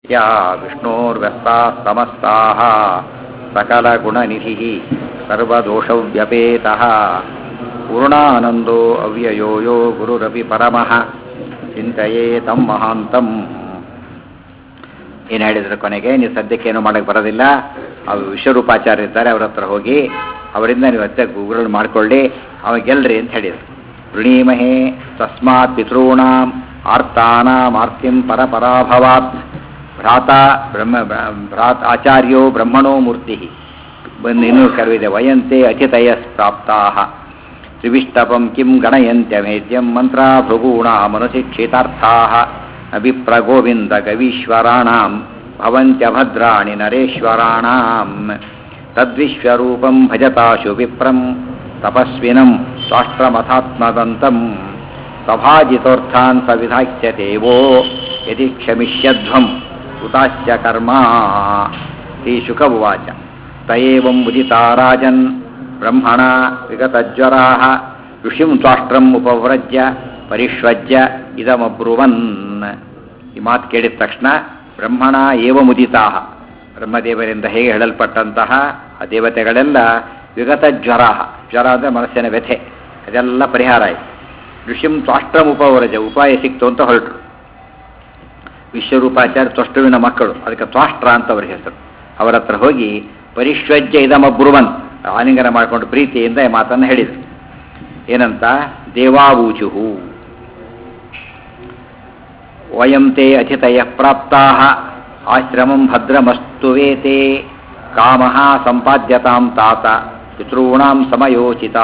या विष्णोर्व्यस्ताः समस्ताः सकलगुणनिधिः सर्वदोषव्यपेतः पूर्णानन्दो अव्ययो यो गुरुरपि परमः ಚಿಂತೆಯೇ ತಮ್ಮ ಮಹಾಂತಂ ಏನು ಹೇಳಿದ್ರು ಕೊನೆಗೆ ನೀವು ಸದ್ಯಕ್ಕೆ ಏನು ಮಾಡಕ್ಕೆ ಬರೋದಿಲ್ಲ ಅವ್ರು ವಿಶ್ವರೂಪಾಚಾರ್ಯ ಇದ್ದಾರೆ ಅವ್ರ ಹತ್ರ ಹೋಗಿ ಅವರಿಂದ ನೀವು ಹತ್ತೆ ಗುರುಗಳು ಮಾಡ್ಕೊಳ್ಳಿ ಅವಾಗ ಗೆಲ್ರಿ ಅಂತ ಹೇಳಿದರು ವೃಣೀಮಹೇ ತಸ್ಮಾತ್ ಪಿತॄಣಾಂ ಆರ್ತಾನಾಂ ಆರ್ತಿಂ ಪರಪರಾಭವಾತ್ ಭ್ರಾತ ಬ್ರಹ್ಮ ಭ್ರಾತ ಆಚಾರ್ಯೋ ಬ್ರಹ್ಮಣೋ ಮೂರ್ತಿ ಬಂದು ಇನ್ನೂ ಕರೆದಿದೆ ವಯಂತೆ ಅತಿತಯ ಪ್ರಾಪ್ತಾ ತ್ರಿವಿಷ್ಟಪಂ ಕಿಂ ಗಣಯಂತ್ಯಮೇದ್ಯಂ ಮಂತ್ರ ಭೃಗೂಣ ಮನುಶಿಕ್ಷಿತಾರ್ಥಾ ಅಭಿಪ್ರಗೋವಿಂದ ಗವೀಶ್ವರಾಣಾಂ ಭವಂತ್ಯಭದ್ರಾಣಿ ನರೇಶ್ವರಾಣಾಂ ತದ್ವಿಶ್ವರೂಪಂ ಭಜತಾಶು ವಿಪ್ರಂ ತಪಸ್ವಿನಂ ಸ್ವಾಷ್ಟ್ರಮಥಾತ್ಮದಂತಂ ಸಭಾಜಿತೋರ್ಥಾನ್ ಸವಿಧಾಚ್ಯ ದೇವೋ ಯದಿ ಕ್ಷಮಿಷ್ಯಧ್ವಂ ಉತಾಶ್ಚ ಕರ್ಮ ಶ್ರೀ ಶುಕ ಉವಾಚ ತಯೇವಂ ಉದಿತಾ ರಾಜನ್ ಬ್ರಹ್ಮಣ ವಿಗತಜ್ವರಾ ಋಷಿಂ ತ್ವಾಷ್ಟ್ರಂ ಉಪವ್ರಜ್ಯ ಪರಿಷ್ವಜ್ಯ ಇದಮಬ್ರುವನ್ ಈ ಮಾತು ಕೇಳಿದ ತಕ್ಷಣ ಬ್ರಹ್ಮಣ ಏವ ಮುದಿತಾ ಬ್ರಹ್ಮದೇವರಿಂದ ಹೇಗೆ ಹೇಳಲ್ಪಟ್ಟಂತಹ ಆ ದೇವತೆಗಳೆಲ್ಲ ವಿಗತ ಜ್ವರ ಜ್ವರ ಅಂದರೆ ಮನಸ್ಸಿನ ವ್ಯಥೆ ಅದೆಲ್ಲ ಪರಿಹಾರ ಆಯಿತು ಋಷಿಂ ತ್ವಾಷ್ಟ್ರಂ ಉಪವ್ರಜ ಉಪಾಯ ಸಿಕ್ತು ಅಂತ ಹೊರಟರು ವಿಶ್ವರೂಪಾಚಾರ್ಯ ತ್ವಷ್ಟುವಿನ ಮಕ್ಕಳು ಅದಕ್ಕೆ ತ್ವಾಷ್ಟ್ರ ಅಂತ ಅವರ ಹೆಸರು ಅವರ ಹತ್ರ ಹೋಗಿ ಪರಿಶ್ವಜ್ಯ ಇದಮಬ್ರುವನ್ ಆಲಿಂಗನ ಮಾಡಿಕೊಂಡು ಪ್ರೀತಿಯಿಂದ ಈ ಮಾತನ್ನು ಹೇಳಿದರು ಏನಂತ ದೇವಾವೂಚುಹು ವಯಂ ತೇ ಅತಿಥಯ ಪ್ರಾಪ್ತಾ ಆಶ್ರಮಂ ಭದ್ರಮಸ್ತು ವೇತೆ ಕಾಮ ಸಂಪಾದ್ಯತಾಂ ತಾತ ಪಿತॄಣಾಂ ಸಮಯೋಚಿತ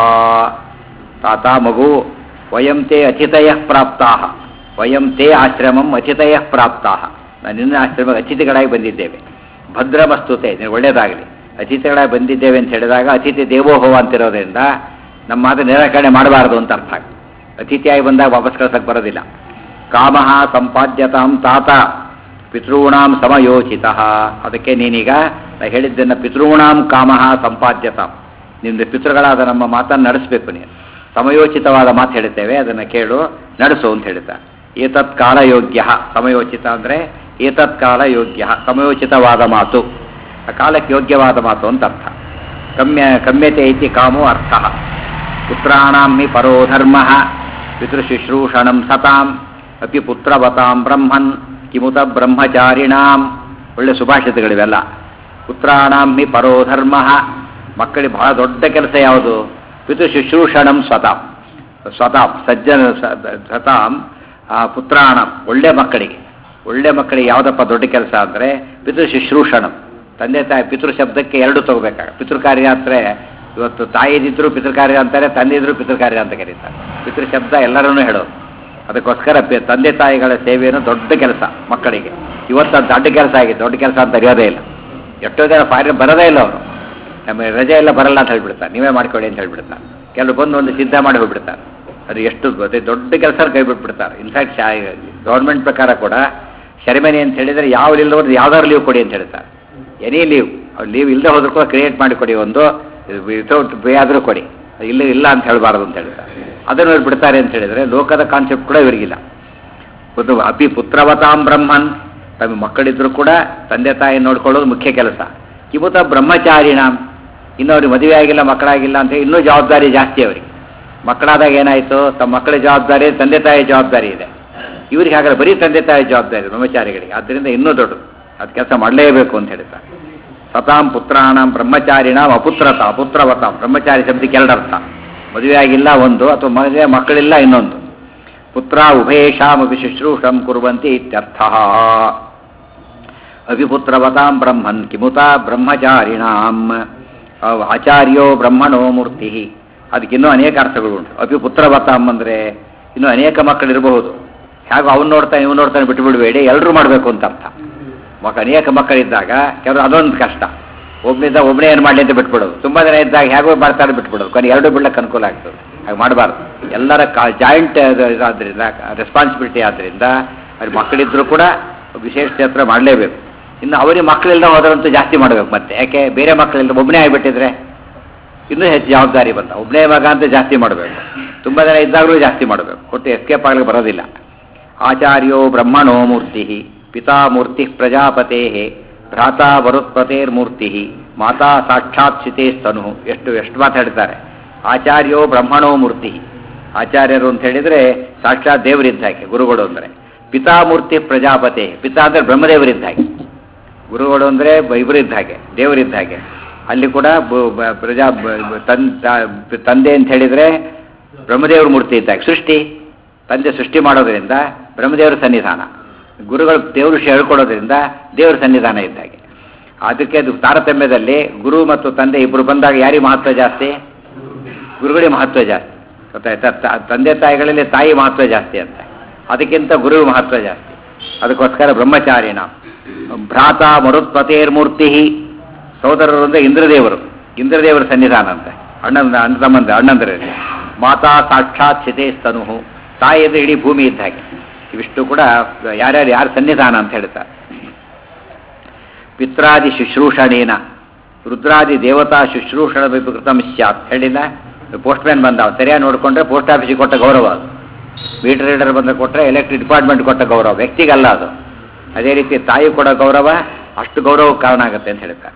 ತಾತ ಮಗು ವಯಂ ತೇ ಅತಿಥಯ ಪ್ರಾಪ್ತಾ ವಯಂ ತೇ ಆಶ್ರಮಂ ಅತಿಥಯ ಪ್ರಾಪ್ತಾ ನಾನು ನಿನ್ನ ಆಶ್ರಮಕ್ಕೆ ಅತಿಥಿಗಳಾಗಿ ಬಂದಿದ್ದೇವೆ ಭದ್ರಮಸ್ತುತೆ ನೀವು ಒಳ್ಳೆಯದಾಗಲಿ ಅತಿಥಿಗಳಾಗಿ ಬಂದಿದ್ದೇವೆ ಅಂತ ಹೇಳಿದಾಗ ಅತಿಥಿ ದೇವೋಭವ ಅಂತಿರೋದ್ರಿಂದ ನಮ್ಮ ಮಾತು ನಿರಾಕರಣೆ ಮಾಡಬಾರದು ಅಂತ ಅರ್ಥ ಅತಿಥಿಯಾಗಿ ಬಂದಾಗ ವಾಪಸ್ ಕಳ್ಸಕ್ಕೆ ಬರೋದಿಲ್ಲ ಕಾಮ ಸಂಪಾದ್ಯತಾಂ ತಾತ ಪಿತೃಣಾಂ ಸಮಯೋಚಿತ ಅದಕ್ಕೆ ನೀನೀಗ ನಾ ಹೇಳಿದ್ದನ್ನು ಪಿತೃಣಾಂ ಕಾಮ ಸಂಪಾದ್ಯತಾಂ ನಿಮ್ದು ಪಿತೃಗಳಾದ ನಮ್ಮ ಮಾತನ್ನು ನಡೆಸಬೇಕು ನೀನು ಸಮಯೋಚಿತವಾದ ಮಾತು ಹೇಳ್ತೇವೆ ಅದನ್ನು ಕೇಳು ನಡೆಸು ಅಂತ ಹೇಳ್ತಾ ಏತತ್ ಕಾಲಯೋಗ್ಯ ಸಮಯೋಚಿತ ಅಂದರೆ ಏತತ್ ಕಾಲ ಯೋಗ್ಯ ಸಮಯೋಚಿತವಾದ ಮಾತು ಆ ಕಾಲಕ್ಕೆ ಯೋಗ್ಯವಾದ ಮಾತು ಅಂತ ಅರ್ಥ ಕಮ್ಯ ಕಮ್ಯತೆ ಐತಿ ಕಾಮೋ ಅರ್ಥ ಪುತ್ರಾಣಾಂ ಹಿ ಪರೋ ಧರ್ಮ ಪಿತೃಶುಶ್ರೂಷಣಂ ಸತಾಂ ಅಪಿ ಪುತ್ರವತಾಂ ಬ್ರಹ್ಮನ್ ಕಿಮುತ ಬ್ರಹ್ಮಚಾರಿಣಾಂ ಒಳ್ಳೆ ಸುಭಾಷಿತಗಳಿವೆಲ್ಲ ಪುತ್ರಾಣಾಂ ಹಿ ಪರೋ ಧರ್ಮ ಮಕ್ಕಳಿಗೆ ಬಹಳ ದೊಡ್ಡ ಕೆಲಸ ಯಾವುದು ಪಿತೃಶುಶ್ರೂಷಣಂ ಸ್ವತಾಂ ಸ್ವತಾಂ ಸಜ್ಜನ ಸತಾಂ ಪುತ್ರಾಣಂ ಒಳ್ಳೆ ಮಕ್ಕಳಿಗೆ ಒಳ್ಳೆ ಮಕ್ಕಳಿಗೆ ಯಾವುದಪ್ಪ ದೊಡ್ಡ ಕೆಲಸ ಅಂದರೆ ಪಿತೃ ಶುಶ್ರೂಷಣಂ ತಂದೆ ತಾಯಿ ಪಿತೃ ಶಬ್ದಕ್ಕೆ ಎರಡು ತಗೋಬೇಕಾಗ ಪಿತೃಕಾರ್ಯ ಅಂದರೆ ಇವತ್ತು ತಾಯಿದಿದ್ರು ಪಿತೃಕಾರ್ಯ ಅಂತಾರೆ ತಂದೆದಿದ್ರು ಪಿತೃಕಾರ್ಯ ಅಂತ ಕರೀತಾರೆ ಪಿತೃ ಶಬ್ದ ಎಲ್ಲರನ್ನೂ ಹೇಳೋದು ಅದಕ್ಕೋಸ್ಕರ ತಂದೆ ತಾಯಿಗಳ ಸೇವೆಯನ್ನು ದೊಡ್ಡ ಕೆಲಸ ಮಕ್ಕಳಿಗೆ ಇವತ್ತು ಅದು ದೊಡ್ಡ ಕೆಲಸ ಆಗಿದೆ ದೊಡ್ಡ ಕೆಲಸ ಅಂತ ಅರಿಯೋದೇ ಇಲ್ಲ ಎಷ್ಟೋ ಜನ ಫಾರಿನ್ ಬರೋದೇ ಇಲ್ಲ ಅವರು ನಮಗೆ ರಜೆ ಎಲ್ಲ ಬರಲ್ಲ ಅಂತ ಹೇಳ್ಬಿಡ್ತಾರೆ ನೀವೇ ಮಾಡ್ಕೊಳ್ಳಿ ಅಂತ ಹೇಳ್ಬಿಡ್ತಾರೆ ಕೆಲವು ಬಂದು ಒಂದು ಸಿದ್ಧ ಮಾಡಿ ಹೋಗ್ಬಿಡ್ತಾರೆ ಅದು ಎಷ್ಟು ಅದೇ ದೊಡ್ಡ ಕೆಲಸ ಕೈ ಬಿಟ್ಬಿಡ್ತಾರೆ ಇನ್ಫ್ಯಾಕ್ಟ್ ಗೌರ್ಮೆಂಟ್ ಪ್ರಕಾರ ಕೂಡ ಸೆರೆಮನಿ ಅಂತ ಹೇಳಿದರೆ ಯಾವ ಇಲ್ಲದವ್ರು ಯಾವ್ದಾದ್ರು ಲೀವ್ ಕೊಡಿ ಅಂತ ಹೇಳ್ತಾರೆ ಎನಿ ಲೀವ್ ಅವ್ರು ಲೀವ್ ಇಲ್ಲದೆ ಹೋದ್ರೂ ಕೂಡ ಕ್ರಿಯೇಟ್ ಮಾಡಿ ಕೊಡಿ ಒಂದು ವಿತೌಟ್ ಪೇ ಆದರೂ ಕೊಡಿ ಇಲ್ಲ ಇಲ್ಲ ಅಂತ ಹೇಳಬಾರ್ದು ಅಂತ ಹೇಳ್ತಾರೆ ಅದನ್ನು ಇವ್ರು ಬಿಡ್ತಾರೆ ಅಂತ ಹೇಳಿದರೆ ಲೋಕದ ಕಾನ್ಸೆಪ್ಟ್ ಕೂಡ ಇವರಿಗಿಲ್ಲ ಒಂದು ಅಪಿ ಪುತ್ರವತಾಂ ಬ್ರಹ್ಮನ್ ತಮ್ಮ ಮಕ್ಕಳಿದ್ರು ಕೂಡ ತಂದೆ ತಾಯಿ ನೋಡ್ಕೊಳ್ಳೋದು ಮುಖ್ಯ ಕೆಲಸ ಕಿಮುತ ಬ್ರಹ್ಮಚಾರಿಣ ಇನ್ನೂ ಅವ್ರಿಗೆ ಮದುವೆ ಆಗಿಲ್ಲ ಮಕ್ಕಳಾಗಿಲ್ಲ ಅಂತ ಇನ್ನೂ ಜವಾಬ್ದಾರಿ ಜಾಸ್ತಿ ಅವರಿಗೆ ಮಕ್ಕಳಾದಾಗ ಏನಾಯಿತು ತಮ್ಮ ಮಕ್ಕಳ ಜವಾಬ್ದಾರಿ ತಂದೆ ತಾಯಿ ಜವಾಬ್ದಾರಿ ಇದೆ ಇವ್ರಿಗೆ ಹಾಗಾದ್ರೆ ಬರೀ ತಂದೆ ತಾಯಿ ಜವಾಬ್ದಾರಿ ಬ್ರಹ್ಮಚಾರಿಗಳಿಗೆ ಆದ್ದರಿಂದ ಇನ್ನೂ ದೊಡ್ಡದು ಅದು ಕೆಲಸ ಮಾಡಲೇಬೇಕು ಅಂತ ಹೇಳ್ತಾರೆ ಸತಾಂ ಪುತ್ರಾಣಂ ಬ್ರಹ್ಮಚಾರಿಣಾಂ ಅಪುತ್ರತ ಅಪುತ್ರವತಾಂ ಬ್ರಹ್ಮಚಾರಿ ಶಬ್ದಕ್ಕೆ ಎರಡರ್ಥ ಮದುವೆ ಆಗಿಲ್ಲ ಒಂದು ಅಥವಾ ಮದುವೆ ಮಕ್ಕಳಿಲ್ಲ ಇನ್ನೊಂದು ಪುತ್ರ ಉಭಯೇಷಾಮಪಿ ಶುಶ್ರೂಷಂ ಕುರುವಂತಿ ಇತ್ಯರ್ಥ ಅಭಿಪುತ್ರವತಾಂ ಬ್ರಹ್ಮನ್ ಕಿಮುತ ಬ್ರಹ್ಮಚಾರಿಣಾಂ ಆಚಾರ್ಯೋ ಬ್ರಹ್ಮಣೋ ಮೂರ್ತಿ ಅದಕ್ಕಿನ್ನೂ ಅನೇಕ ಅರ್ಥಗಳು ಉಂಟು ಅಭಿಪುತ್ರವತಾಂ ಅಂದರೆ ಇನ್ನೂ ಅನೇಕ ಮಕ್ಕಳಿರಬಹುದು ಹೇಗೋ ಅವ್ನು ನೋಡ್ತಾನೆ ಇವ್ನು ನೋಡ್ತಾನೆ ಬಿಟ್ಟು ಬಿಡಬೇಡಿ ಎಲ್ಲರೂ ಮಾಡಬೇಕು ಅಂತ ಅರ್ಥ ಮಕ್ಕ ಅನೇಕ ಮಕ್ಕಳಿದ್ದಾಗ ಕೆಲವರು ಅದೊಂದು ಕಷ್ಟ ಒಬ್ಬನಿದ್ದ ಒಬ್ಬನೇ ಏನು ಮಾಡಲಿ ಅಂತ ಬಿಟ್ಬಿಡೋದು ತುಂಬ ಜನ ಇದ್ದಾಗ ಹೇಗೋ ಮಾಡ್ತಾರೆ ಬಿಟ್ಬಿಡೋದು ಕೊನೆ ಎರಡು ಬಿಡ್ಲಿಕ್ಕೆ ಅನುಕೂಲ ಆಗ್ತದೆ ಹಾಗೆ ಮಾಡಬಾರ್ದು ಎಲ್ಲರ ಕಾ ಜಾಯಿಂಟ್ ಇದಾದ್ರಿಂದ ರೆಸ್ಪಾನ್ಸಿಬಿಲಿಟಿ ಆದ್ದರಿಂದ ಅಲ್ಲಿ ಮಕ್ಕಳಿದ್ರು ಕೂಡ ವಿಶೇಷ ಕ್ಷೇತ್ರ ಮಾಡಲೇಬೇಕು ಇನ್ನು ಅವರಿಗೆ ಮಕ್ಕಳಿಲ್ಲದ ಹೋದ್ರಂತೂ ಜಾಸ್ತಿ ಮಾಡಬೇಕು ಮತ್ತೆ ಯಾಕೆ ಬೇರೆ ಮಕ್ಕಳಿಲ್ಲ ಒಬ್ಬನೇ ಆಗಿಬಿಟ್ಟಿದ್ರೆ ಇನ್ನೂ ಹೆಚ್ಚು ಜವಾಬ್ದಾರಿ ಬಂತ ಒಬ್ಬನೇ ಮಗ ಅಂತ ಜಾಸ್ತಿ ಮಾಡಬೇಕು ತುಂಬ ಜನ ಇದ್ದಾಗಲೂ ಜಾಸ್ತಿ ಮಾಡಬೇಕು ಕೊಟ್ಟು ಎಸ್ಕೇಪ್ ಆಗಲಿಕ್ಕೆ ಬರೋದಿಲ್ಲ ಆಚಾರ್ಯೋ ಬ್ರಹ್ಮಣೋ ಮೂರ್ತಿ ಪಿತಾ ಮೂರ್ತಿ ಪ್ರಜಾಪತೆ ಭ್ರಾತಾ ವರುತ್ಪತೇರ್ಮೂರ್ತಿ ಮಾತಾ ಸಾಕ್ಷಾತ್ ಸ್ಥಿತೇಸ್ತನು ಎಷ್ಟು ಎಷ್ಟು ಮಾತಾಡ್ತಾರೆ ಆಚಾರ್ಯೋ ಬ್ರಹ್ಮಣೋ ಮೂರ್ತಿ ಆಚಾರ್ಯರು ಅಂತ ಹೇಳಿದ್ರೆ ಸಾಕ್ಷಾತ್ ದೇವರಿದ್ದಾಗೆ ಗುರುಗಳು ಅಂದರೆ ಪಿತಾಮೂರ್ತಿ ಪ್ರಜಾಪತೆ ಪಿತಾ ಅಂದರೆ ಬ್ರಹ್ಮದೇವರಿದ್ದ ಹಾಗೆ ಗುರುಗಳು ಅಂದರೆ ಇಬ್ಬರಿದ್ದ ಹಾಗೆ ದೇವರಿದ್ದ ಹಾಗೆ ಅಲ್ಲಿ ಕೂಡ ಬ- ಬ- ಪ್ರಜಾ ಬ- ಬ- ತನ್ ತ- ತಂದೆ ಅಂತ ಹೇಳಿದರೆ ಬ್ರಹ್ಮದೇವ್ರ ಮೂರ್ತಿ ಇದ್ದಾಗ ಸೃಷ್ಟಿ ತಂದೆ ಸೃಷ್ಟಿ ಮಾಡೋದ್ರಿಂದ ಬ್ರಹ್ಮದೇವರ ಸನ್ನಿಧಾನ ಗುರುಗಳು ದೇವ್ರ ವಿಷಯ ಹೇಳ್ಕೊಡೋದ್ರಿಂದ ದೇವರ ಸನ್ನಿಧಾನ ಇದ್ದಾಗೆ ಅದಕ್ಕೆ ಅದು ತಾರತಮ್ಯದಲ್ಲಿ ಗುರು ಮತ್ತು ತಂದೆ ಇಬ್ಬರು ಬಂದಾಗ ಯಾರಿಗೆ ಮಹತ್ವ ಜಾಸ್ತಿ ಗುರುಗಳಿಗೆ ಮಹತ್ವ ಜಾಸ್ತಿ ಗೊತ್ತಾಯ್ತಾ ತ- ತಂದೆ ತಾಯಿಗಳಲ್ಲಿ ತಾಯಿ ಮಹತ್ವ ಜಾಸ್ತಿ ಅಂತ ಅದಕ್ಕಿಂತ ಗುರು ಮಹತ್ವ ಜಾಸ್ತಿ ಅದಕ್ಕೋಸ್ಕರ ಬ್ರಹ್ಮಚಾರಿಣ ಭ್ರಾತ ಮರುತ್ಪತೇರ್ಮೂರ್ತಿ ಸೋದರರು ಅಂದರೆ ಇಂದ್ರದೇವರು ಇಂದ್ರದೇವರ ಸನ್ನಿಧಾನ ಅಂತ ಅಣ್ಣನ ಅಣ್ಣ ತಮ್ಮಂದ ಅಣ್ಣಂದರಲ್ಲಿ ಮಾತಾ ಸಾಕ್ಷಾತ್ ಸ್ಥಿತೇಸ್ತನು ತಾಯಿ ಅಂದರೆ ಇಡೀ ಭೂಮಿ ಇದ್ದ ಹಾಗೆ ಇವಿಷ್ಟು ಕೂಡ ಯಾರ್ಯಾರು ಯಾರ ಸನ್ನಿಧಾನ ಅಂತ ಹೇಳ್ತಾರೆ ಪಿತ್ರಾದಿ ಶುಶ್ರೂಷಣೇನ ರುದ್ರಾದಿ ದೇವತಾ ಶುಶ್ರೂಷಣ ಕೃತಂ ಸ್ಯಾತ್ ಹೇಳಿಲ್ಲ ಪೋಸ್ಟ್ ಮ್ಯಾನ್ ಬಂದ ಅವ್ನು ಸರಿಯಾಗಿ ನೋಡಿಕೊಂಡ್ರೆ ಪೋಸ್ಟ್ ಆಫೀಸಿಗೆ ಕೊಟ್ಟ ಗೌರವ ಅದು ಮೀಟರ್ ರೀಡರ್ ಬಂದ ಕೊಟ್ಟರೆ ಎಲೆಕ್ಟ್ರಿಕ್ ಡಿಪಾರ್ಟ್ಮೆಂಟ್ ಕೊಟ್ಟ ಗೌರವ ವ್ಯಕ್ತಿಗಲ್ಲ ಅದು ಅದೇ ರೀತಿ ತಾಯಿ ಕೊಡೋ ಗೌರವ ಅಷ್ಟು ಗೌರವಕ್ಕೆ ಕಾರಣ ಆಗುತ್ತೆ ಅಂತ ಹೇಳ್ತಾರೆ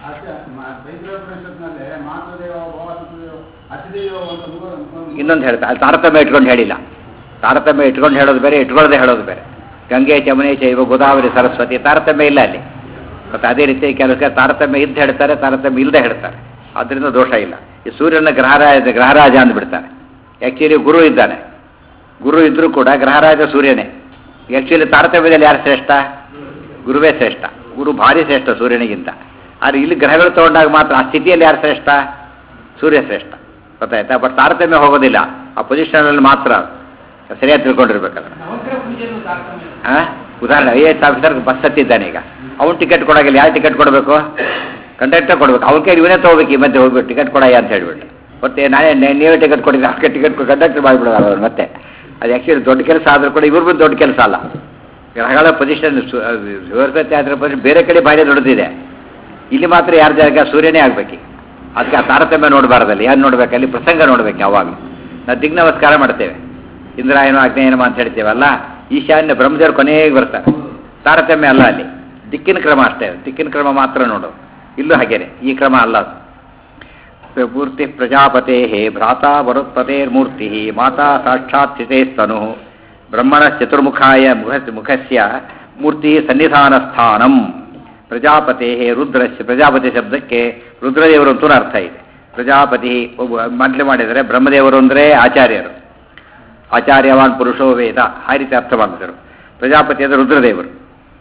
ಪರಿಷತ್ನಲ್ಲಿ ಮಾತೃದೇವ ಭಗವದ್ದೇವ ಅತಿದೇವ ಅಂತ ಮೂರು ಅನ್ಕೊಂಡು ಇನ್ನೊಂದು ಹೇಳ್ತಾರೆ ಅಲ್ಲಿ ತಾರತಮ್ಯ ಇಟ್ಕೊಂಡು ಹೇಳಿಲ್ಲ ತಾರತಮ್ಯ ಇಟ್ಕೊಂಡು ಹೇಳೋದು ಬೇರೆ ಇಟ್ಕೊಳ್ಳದೆ ಹೇಳೋದು ಬೇರೆ ಗಂಗೆ ಚಮನೆ ಚೈವ ಗೋದಾವರಿ ಸರಸ್ವತಿ ತಾರತಮ್ಯ ಇಲ್ಲ ಅಲ್ಲಿ ಮತ್ತು ಅದೇ ರೀತಿ ಕೆಲಸ ತಾರತಮ್ಯ ಇದ್ದು ಹೇಳ್ತಾರೆ ತಾರತಮ್ಯ ಇಲ್ಲದೆ ಹೇಳ್ತಾರೆ ಅದರಿಂದ ದೋಷ ಇಲ್ಲ ಈ ಸೂರ್ಯನ ಗ್ರಹರಾಜ ಗ್ರಹರಾಜ ಅಂದ್ಬಿಡ್ತಾರೆ ಆ್ಯಕ್ಚುಲಿ ಗುರು ಇದ್ದಾನೆ ಗುರು ಇದ್ದರೂ ಕೂಡ ಗ್ರಹರಾಜ ಸೂರ್ಯನೇ ಆ್ಯಕ್ಚುಲಿ ತಾರತಮ್ಯದಲ್ಲಿ ಯಾರು ಶ್ರೇಷ್ಠ ಗುರುವೇ ಶ್ರೇಷ್ಠ ಗುರು ಭಾರಿ ಶ್ರೇಷ್ಠ ಸೂರ್ಯನಿಗಿಂತ ಆದರೆ ಇಲ್ಲಿ ಗ್ರಹಗಳು ತಗೊಂಡಾಗ ಮಾತ್ರ ಆ ಸ್ಥಿತಿಯಲ್ಲಿ ಯಾರು ಶ್ರೇಷ್ಠ ಸೂರ್ಯ ಶ್ರೇಷ್ಠ ಗೊತ್ತಾಯ್ತಾ ಬಟ್ ತಾರತಮ್ಯ ಹೋಗೋದಿಲ್ಲ ಆ ಪೊಸಿಷನಲ್ಲಿ ಮಾತ್ರ ಸರಿಯಾಗಿ ತಿಳ್ಕೊಂಡಿರ್ಬೇಕಲ್ಲ ನವಗ್ರಹ ಪೂಜೆಯನ್ನು ತಾರತಮ್ಯ ಆ? ಉದಾಹರಣೆ ಐ ಎಸ್ ಆಫೀಸರ್ ಬಸ್ ಹತ್ತಿದ್ದಾನೆ ಈಗ ಅವ್ನು ಟಿಕೆಟ್ ಕೊಡೋಗಿಲ್ಲ ಯಾರು ಟಿಕೆಟ್ ಕೊಡಬೇಕು ಕಂಡಕ್ಟರ್ ಕೊಡಬೇಕು ಅವ್ನ ಕೈ ಇವನೇ ತೊಗೋಬೇಕು ಈ ಮಧ್ಯೆ ಹೋಗ್ಬಿಟ್ಟು ಟಿಕೆಟ್ ಕೊಡಯ್ಯ ಅಂತ ಹೇಳ್ಬಿಟ್ಟು ಮತ್ತೆ ನಾನೇ ನೇ- ನೀವೇ ಟಿಕೆಟ್ ಕೊಟ್ಟಿದ್ದೆ ಅವ್ರಿಗೆ ಟಿಕೆಟ್ ಕಂಡಕ್ಟರ್ ಮಾಡಿಬಿಡೋದು ಅವ್ರು ಮತ್ತೆ ಅದು ಆ್ಯಕ್ಚುಲಿ ದೊಡ್ಡ ಕೆಲಸ ಆದರೂ ಕೂಡ ಇವ್ರಿಗೂ ದೊಡ್ಡ ಕೆಲಸ ಅಲ್ಲ ಗ್ರಹಗಳ ಪೊಸಿಷನ್ ವಿವರ್ಸತೆ ಆದ್ರೆ ಪೊಸಿಷನ್ ಬೇರೆ ಕಡೆ ಭಾರಿ ದೊಡ್ಡದಿದೆ ಇಲ್ಲಿ ಮಾತ್ರ ಯಾರ ಜಾಗ ಸೂರ್ಯನೇ ಆಗ್ಬೇಕು ಅದಕ್ಕೆ ಆ ತಾರತಮ್ಯ ನೋಡಬಾರ್ದಲ್ಲಿ ಯಾರು ನೋಡ್ಬೇಕು ಅಲ್ಲಿ ಪ್ರಸಂಗ ನೋಡ್ಬೇಕು ಯಾವಾಗಲೂ ನಾವು ದಿಗ್ ನಮಸ್ಕಾರ ಮಾಡ್ತೇವೆ ಇಂದ್ರಾಯನ ಆಗ್ನೇಯನಮ ಅಂತ ಹೇಳ್ತೇವಲ್ಲ ಈಶಾನ್ಯ ಬ್ರಹ್ಮದೇವರು ಕೊನೆಗೆ ಬರ್ತಾರೆ ತಾರತಮ್ಯ ಅಲ್ಲ ಅಲ್ಲಿ ದಿಕ್ಕಿನ ಕ್ರಮ ಅಷ್ಟೇ ದಿಕ್ಕಿನ ಕ್ರಮ ಮಾತ್ರ ನೋಡು ಇಲ್ಲೂ ಹಾಗೇನೆ ಈ ಕ್ರಮ ಅಲ್ಲ ಅದು ಮೂರ್ತಿ ಪ್ರಜಾಪತೆ ಭ್ರಾತಾ ವರುತ್ಪತೇರ್ಮೂರ್ತಿ ಮಾತಾ ಸಾಕ್ಷಾತ್ ಸ್ಥಿತೇಸ್ತನು ಬ್ರಹ್ಮಣ ಚತುರ್ಮುಖಾಯ ಮುಖ ಮುಖಸ್ಯ ಮೂರ್ತಿ ಸನ್ನಿಧಾನ ಸ್ಥಾನಂ ಪ್ರಜಾಪತೆ ರುದ್ರಸ್ಯ ಪ್ರಜಾಪತಿ ಶಬ್ದಕ್ಕೆ ರುದ್ರದೇವರು ಅಂತೂ ಅರ್ಥ ಇದೆ ಪ್ರಜಾಪತಿ ಒಬ್ಬ ಮೊದಲು ಮಾಡಿದರೆ ಬ್ರಹ್ಮದೇವರು ಅಂದರೆ ಆಚಾರ್ಯರು ಆಚಾರ್ಯವಾನ್ ಪುರುಷೋ ವೇದ ಆ ರೀತಿ ಅರ್ಥ ಮಾಡಿದರು ಪ್ರಜಾಪತಿ ಅಂದರೆ ರುದ್ರದೇವರು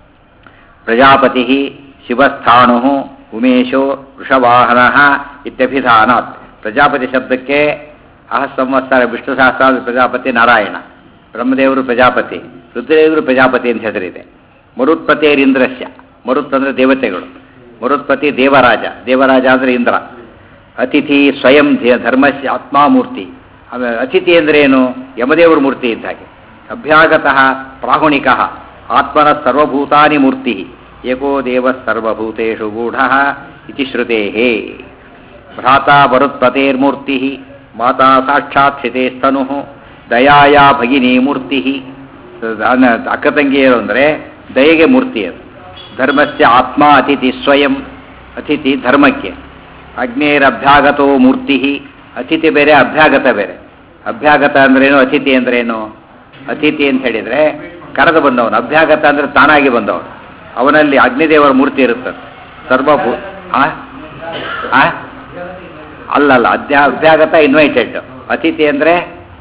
ಪ್ರಜಾಪತಿ ಶಿವಸ್ಥಾಣು ಉಮೇಶೋ ವೃಷವಾಹನ ಇತ್ಯಭಿಧಾನಾತ್ ಪ್ರಜಾಪತಿ ಶಬ್ದಕ್ಕೆ ಅಹ ಸಂವತ್ಸರ ವಿಷ್ಣು ಸಹಸ್ರಾದ ಪ್ರಜಾಪತಿ ನಾರಾಯಣ ಬ್ರಹ್ಮದೇವರು ಪ್ರಜಾಪತಿ ರುದ್ರದೇವರು ಪ್ರಜಾಪತಿ ಅಂತ ಹೆಸರಿದೆ ಮರುತ್ಪತೇರಿಂದ್ರಸ್ಯ ಮರುತ್ ಅಂದರೆ ದೇವತೆಗಳು ಮರುತ್ಪತಿ ದೇವರಾಜ ದೇವರಾಜ ಅಂದರೆ ಇಂದ್ರ ಅತಿಥಿ ಸ್ವಯಂ ಧೇ- ಧರ್ಮಸ್ಯ ಆತ್ಮಾಮೂರ್ತಿ ಆಮೇಲೆ ಅತಿಥಿ ಅಂದ್ರೆ ಏನು ಯಮದೇವರ ಮೂರ್ತಿ ಇದ್ದ ಹಾಗೆ ಅಭ್ಯಾಗತಃ ಪ್ರಾಹುಣಿಕ ಆತ್ಮನ ಸರ್ವಭೂತಾನಿ ಮೂರ್ತಿ ಏಕೋ ದೇವ ಸರ್ವಭೂತೇಷು ಗೂಢ ಇತಿ ಶ್ರುತೇ ಭ್ರಾತಾ ವರುತ್ಪತೇರ್ಮೂರ್ತಿ ಮಾತಾ ಸಾಕ್ಷಾತ್ ಸ್ಥಿತೇಸ್ತನು ದಯಾಯ ಭಗಿನಿ ಮೂರ್ತಿ ಅಕ್ಕ ತಂಗಿಯರು ಅಂದರೆ ದಯೆಗೆ ಮೂರ್ತಿ ಅದು ಧರ್ಮಸ್ಯ ಆತ್ಮ ಅತಿಥಿ ಸ್ವಯಂ ಅತಿಥಿ ಧರ್ಮಕ್ಕೆ ಅಗ್ನೇರಭ್ಯಾಗತೋ ಮೂರ್ತಿ ಅತಿಥಿ ಬೇರೆ ಅಭ್ಯಾಗತ ಬೇರೆ ಅಭ್ಯಾಗತ ಅಂದ್ರೇನು ಅತಿಥಿ ಅಂದ್ರೇನು ಅತಿಥಿ ಅಂತ ಹೇಳಿದರೆ ಕರೆದು ಬಂದವನು ಅಭ್ಯಾಗತ ಅಂದರೆ ತಾನಾಗಿ ಬಂದವನು ಅವನಲ್ಲಿ ಅಗ್ನಿದೇವರ ಮೂರ್ತಿ ಇರುತ್ತದೆ ಸರ್ವಭೂ ಆ? ಆ? ಅಲ್ಲಲ್ಲ ಅಧ್ಯ ಅಭ್ಯಾಗತ ಇನ್ವೈಟೆಡ್ ಅತಿಥಿ ಅಂದರೆ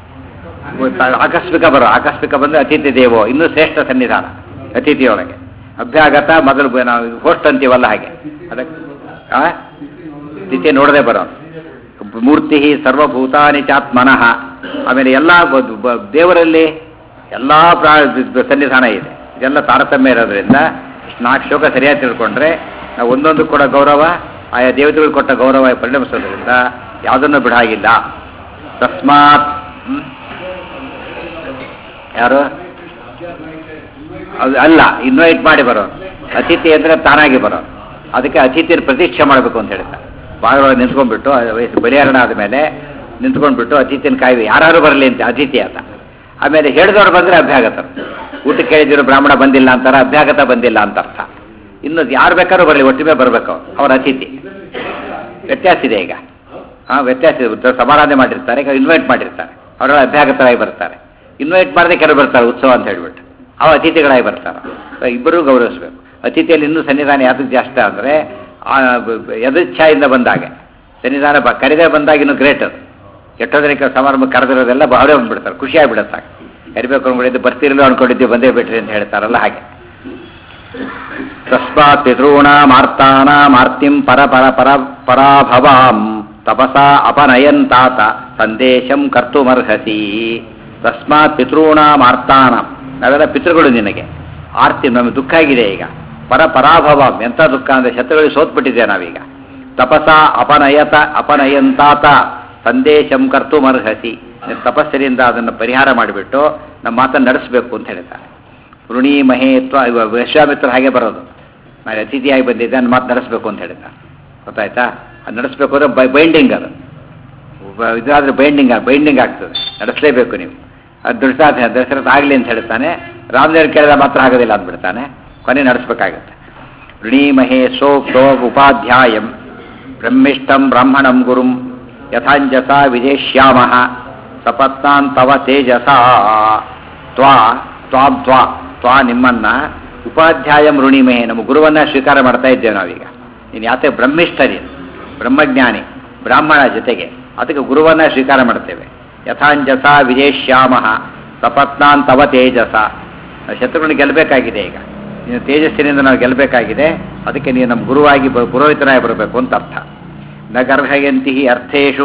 ಆಕಸ್ಮಿಕ ಬರೋ ಆಕಸ್ಮಿಕ ಬಂದರೆ ಅತಿಥಿ ದೇವೋ ಇನ್ನೂ ಶ್ರೇಷ್ಠ ಸನ್ನಿಧಾನ ಅತಿಥಿಯೊಳಗೆ ಅಭ್ಯಾಗತ ಮೊದಲು ಬ- ನಾವು ಹೋಸ್ಟ್ ಅಂತೀವಲ್ಲ ಹಾಗೆ ಅದಕ್ಕೆ ಆ ಸ್ಥಿತಿ ನೋಡದೆ ಬರೋ ಮೂರ್ತಿ ಸರ್ವಭೂತಾನಿ ಚಾತ್ಮನಃ ಆಮೇಲೆ ಎಲ್ಲ ಬ- ಬ- ದೇವರಲ್ಲಿ ಎಲ್ಲ ಪ್ರಾ ಸನ್ನಿಧಾನ ಇದೆ ಇದೆಲ್ಲ ತಾರತಮ್ಯ ಇರೋದ್ರಿಂದ ಇಷ್ಟ್ ನಾಲ್ಕು ಶ್ಲೋಕ ಸರಿಯಾಗಿ ತಿಳ್ಕೊಂಡ್ರೆ ನಾವು ಒಂದೊಂದು ಕೂಡ ಗೌರವ ಆಯಾ ದೇವತೆಗಳು ಕೊಟ್ಟ ಗೌರವ ಪರಿಣಮಿಸೋದ್ರಿಂದ ಯಾವುದನ್ನು ಬಿಡಾಗಿಲ್ಲ ತಸ್ಮಾತ್ ಹ್ಮ್? ಯಾರು ಅದು ಅಲ್ಲ ಇನ್ವೈಟ್ ಮಾಡಿ ಬರೋ ಅತಿಥಿ ಅಂದರೆ ತಾನಾಗಿ ಬರೋ ಅದಕ್ಕೆ ಅತಿಥಿಯ ಪ್ರತೀಕ್ಷೆ ಮಾಡಬೇಕು ಅಂತ ಹೇಳ್ತಾರೆ ಬಾಗಿಲೊಳಗೆ ನಿಂತ್ಕೊಂಡ್ಬಿಟ್ಟು ಅದು ವಯಸ್ಸು ಬಲಿಹರಣ ಆದಮೇಲೆ ನಿಂತ್ಕೊಂಡ್ಬಿಟ್ಟು ಅತಿಥಿನ ಕಾಯ್ವಿ ಯಾರು ಬರಲಿ ಅಂತ ಅತಿಥಿ ಅಂತ ಆಮೇಲೆ ಹೇಳಿದವ್ರು ಬಂದರೆ ಅಭ್ಯಾಗತರು ಊಟಕ್ಕೆ ಕೇಳಿದ್ರು ಬ್ರಾಹ್ಮಣ ಬಂದಿಲ್ಲ ಅಂತಾರೆ ಅಭ್ಯಾಗತ ಬಂದಿಲ್ಲ ಅಂತ ಅರ್ಥ ಇನ್ನು ಯಾರು ಬೇಕಾದ್ರೂ ಬರಲಿ ಒಟ್ಟಿಗೆ ಬರಬೇಕು ಅವ್ರ ಅತಿಥಿ ವ್ಯತ್ಯಾಸ ಇದೆ ಈಗ ಹಾಂ ವ್ಯತ್ಯಾಸ ಇದೆ ಉತ್ತರ ಸಮಾರಾಧನೆ ಮಾಡಿರ್ತಾರೆ ಈಗ ಇನ್ವೈಟ್ ಮಾಡಿರ್ತಾರೆ ಅವರ ಅಭ್ಯಾಗತರಾಗಿ ಬರ್ತಾರೆ ಇನ್ವೈಟ್ ಮಾಡದೆ ಕೆಲವು ಬರ್ತಾರೆ ಉತ್ಸವ ಅಂತ ಹೇಳ್ಬಿಟ್ಟು ಅವ ಅತಿಥಿಗಳಾಗಿ ಬರ್ತಾರೆ ಇಬ್ಬರೂ ಗೌರವಿಸ್ಬೇಕು ಅತಿಥಿಯಲ್ಲಿ ಇನ್ನೂ ಸನ್ನಿಧಾನ ಯಾವ್ದಕ್ಕೆ ಜಾಸ್ತಿ ಅಂದರೆ ಯದಚ್ಛಾಯಿಂದ ಬಂದಾಗ ಸನ್ನಿಧಾನ ಬ ಕರೆದೇ ಬಂದಾಗ ಇನ್ನೂ ಗ್ರೇಟ್ ಅದು ಎಷ್ಟೋದಕ್ಕೆ ಸಮಾರಂಭ ಕರೆದಿರೋದೆಲ್ಲ ಅವರೇ ಬಂದ್ಬಿಡ್ತಾರೆ ಖುಷಿ ಆಗಿಬಿಡುತ್ತೆ ಸಾಕು ಕರಿಬೇಕು ಅನ್ಕೊಂಡಿದ್ದು ಬರ್ತಿರಲು ಅನ್ಕೊಂಡಿದ್ದೀವಿ ಬಂದೇ ಬಿಟ್ರಿ ಅಂತ ಹೇಳ್ತಾರಲ್ಲ ಹಾಗೆ ತಸ್ಮಾತ್ ಪಿತॄಣಾಮಾರ್ತಾನಾಮಾರ್ತಿಂ ಪರ ಪರ ಪರ ಪರಾಭವಾಂ ತಪಸಾ ಅಪನಯಂತಾತ ಸಂದೇಶಂ ಕರ್ತುಮರ್ಹಸಿ ತಸ್ಮಾತ್ ಪಿತॄಣಾಮಾರ್ತಾನಾಂ ನಾವೆಲ್ಲ ಪಿತೃಗಳು ನಿನಗೆ ಆರ್ತಿ ನಮಗೆ ದುಃಖ ಆಗಿದೆ ಈಗ ಪರ ಪರಾಭವಾಂ ಎಂಥ ದುಃಖ ಅಂದರೆ ಶತ್ರುಗಳಿಗೆ ಸೋತ್ಬಿಟ್ಟಿದೆ ನಾವೀಗ ತಪಸಾ ಅಪನಯತ ಅಪನಯಂತಾತ ಸಂದೇಶಂ ಕರ್ತುಮರ್ಹಸಿ ನೀನು ತಪಸ್ಸರಿಂದ ಅದನ್ನು ಪರಿಹಾರ ಮಾಡಿಬಿಟ್ಟು ನಮ್ಮ ಮಾತನ್ನು ನಡೆಸಬೇಕು ಅಂತ ಹೇಳ್ತಾರೆ ಋಣಿ ಮಹೇತ್ವ ಇವ ವಿಶ್ವಾಮಿತ್ರ ಹಾಗೆ ಬರೋದು ನಾನು ಅತಿಥಿಯಾಗಿ ಬಂದಿದ್ದೆ ನನ್ನ ಮಾತು ನಡೆಸಬೇಕು ಅಂತ ಹೇಳ್ತಾರೆ ಗೊತ್ತಾಯ್ತಾ ಅದು ನಡೆಸಬೇಕು ಅಂದರೆ ಬೈ ಬೈಂಡಿಂಗ್ ಅದು ಒಬ್ಬ ಇದಾದ್ರೆ ಬೈಂಡಿಂಗ್ ಬೈಂಡಿಂಗ್ ಆಗ್ತದೆ ನಡೆಸಲೇಬೇಕು ನೀವು ಅದು ದೃಢ ದಶರಥ ಆಗಲಿ ಅಂತ ಹೇಳ್ತಾನೆ ರಾಮದೇವ್ರು ಕೇಳಿದ ಮಾತ್ರ ಆಗೋದಿಲ್ಲ ಅಂದ್ಬಿಡ್ತಾನೆ ಕೊನೆ ನಡೆಸಬೇಕಾಗತ್ತೆ ಋಣಿ ಮಹೇ ಸೋಕ್ತೋ ಉಪಾಧ್ಯಾಯಂ ಬ್ರಹ್ಮಿಷ್ಟಂ ಬ್ರಾಹ್ಮಣಂ ಗುರುಂ ಯಥಾಂಜಸ ವಿಜೇಷ್ಯಾಮ ಸಪತ್ನಾನ್ ತವ ತೇಜಸ ತ್ವಾ ತ್ವಾಂ ತ್ವಾ ತ್ವಾ ನಿಮ್ಮನ್ನ ಉಪಾಧ್ಯಾಯಂ ಋಣಿಮೆ ನಮ್ಮ ಗುರುವನ್ನ ಸ್ವೀಕಾರ ಮಾಡ್ತಾ ಇದ್ದೇವೆ ನಾವೀಗ ನೀನು ಯಾತೆ ಬ್ರಹ್ಮಿಷ್ಠ ನೀನು ಬ್ರಹ್ಮಜ್ಞಾನಿ ಬ್ರಾಹ್ಮಣ ಜೊತೆಗೆ ಅದಕ್ಕೆ ಗುರುವನ್ನ ಸ್ವೀಕಾರ ಮಾಡ್ತೇವೆ ಯಥಾಂಜಸ ವಿಜೇಷ್ಯಾಮ ಸಪತ್ನಾನ್ ತವ ತೇಜಸ ಶತ್ರುಗಳನ್ನ ಗೆಲ್ಲಬೇಕಾಗಿದೆ ಈಗ ನೀನು ತೇಜಸ್ಸಿನಿಂದ ನಾವು ಗೆಲ್ಲಬೇಕಾಗಿದೆ ಅದಕ್ಕೆ ನೀನು ನಮ್ಮ ಗುರುವಾಗಿ ಬ- ಪುರೋಹಿತನಾಗಿ ಬರಬೇಕು ಅಂತ ಅರ್ಥ ನ ಗರ್ಭಯಂತಿ ಅರ್ಥೇಶು